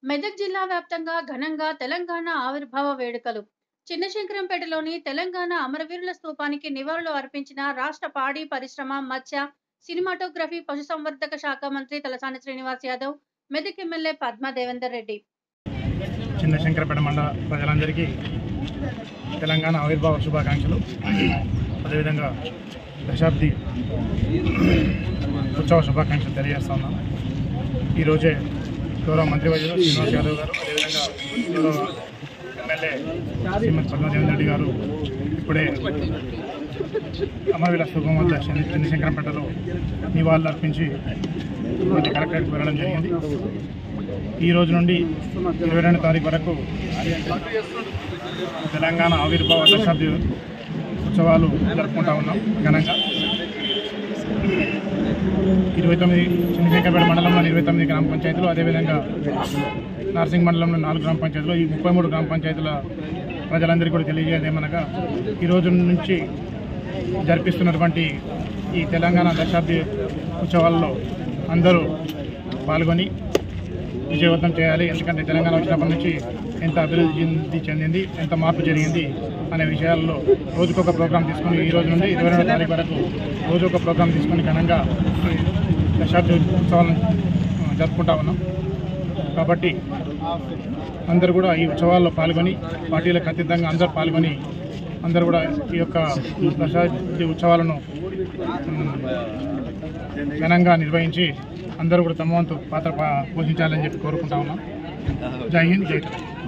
మెదక్ జిల్లా వ్యాప్తంగా ఘనంగా తెలంగాణ ఆవిర్భావ వేడుకలు చిన్నశంకరంపేటలోని తెలంగాణ అమరవీరుల స్తూపానికి నివాళులు అర్పించిన రాష్ట్ర పాడి పరిశ్రమ మత్స్య సినిమాటోగ్రఫీ పశుసంవర్ధక శాఖ మంత్రి తలసాని శ్రీనివాస్ యాదవ్ మెదక్ ఎమ్మెల్యే పద్మా దేవేందర్ రెడ్డి చిన్న శంకరపేట మండల ప్రజలందరికీ తెలంగాణ ఆవిర్భావ శుభాకాంక్షలు అదేవిధంగా దశాబ్ది ఉత్సవ శుభాకాంక్షలు తెలియజేస్తా ఉన్నాను ఈరోజే గౌరవ మంత్రి వైద్యులు శ్రీనివాస్ యాదవ్ గారు అదేవిధంగా గౌరవ ఎమ్మెల్యే శ్రీమతి పద్మదేవన్ రెడ్డి గారు ఇప్పుడే అమరవీర స్థూపం వద్ద చిన్న చిన్న శంకరపేటలో నివాళులు అర్పించి మళ్ళీ కలెక్టరేట్కి వెళ్ళడం జరిగింది ఈ రోజు నుండి ఇరవై రెండు తారీఖు వరకు తెలంగాణ ఆవిర్భావ దశాబ్ది ఉత్సవాలు జరుపుకుంటా ఉన్నాం ఘనంగా ఇరవై తొమ్మిది చిన్నశంకరపేట మండలంలోని ఇరవై తొమ్మిది గ్రామ పంచాయతీలు అదేవిధంగా నార్సింగ్ మండలంలో నాలుగు గ్రామ పంచాయతీలు ఈ ముప్పై మూడు గ్రామ పంచాయతీల ప్రజలందరికీ కూడా తెలియజేయడం ఏమనగా ఈ రోజు నుంచి జరిపిస్తున్నటువంటి ఈ తెలంగాణ దశాబ్ది ఉత్సవాల్లో అందరూ పాల్గొని విజయవంతం చేయాలి ఎందుకంటే తెలంగాణ వచ్చినప్పటి నుంచి ఎంత అభివృద్ధి చెంది చెందింది ఎంత మార్పు జరిగింది అనే విషయాల్లో రోజుకొక ప్రోగ్రాం తీసుకొని ఈ రోజు నుండి ఇరవై రెండో తారీఖు వరకు రోజు ఒక ప్రోగ్రాం తీసుకొని ఘనంగా దశాబ్ది ఉత్సవాలను ఆ, జరుపుకుంటా ఉన్నాం కాబట్టి అందరూ కూడా ఈ ఉత్సవాల్లో పాల్గొని పార్టీలకు అతీతంగా అందరూ పాల్గొని అందరూ కూడా ఈ యొక్క దశాబ్ది ఉత్సవాలను ఉమ్, ఘనంగా నిర్వహించి అందరూ కూడా తమ వంతు పాత్ర పా- పోషించాలని చెప్పి కోరుకుంటా ఉన్నాం జై హింద్ జై తెలంగాణ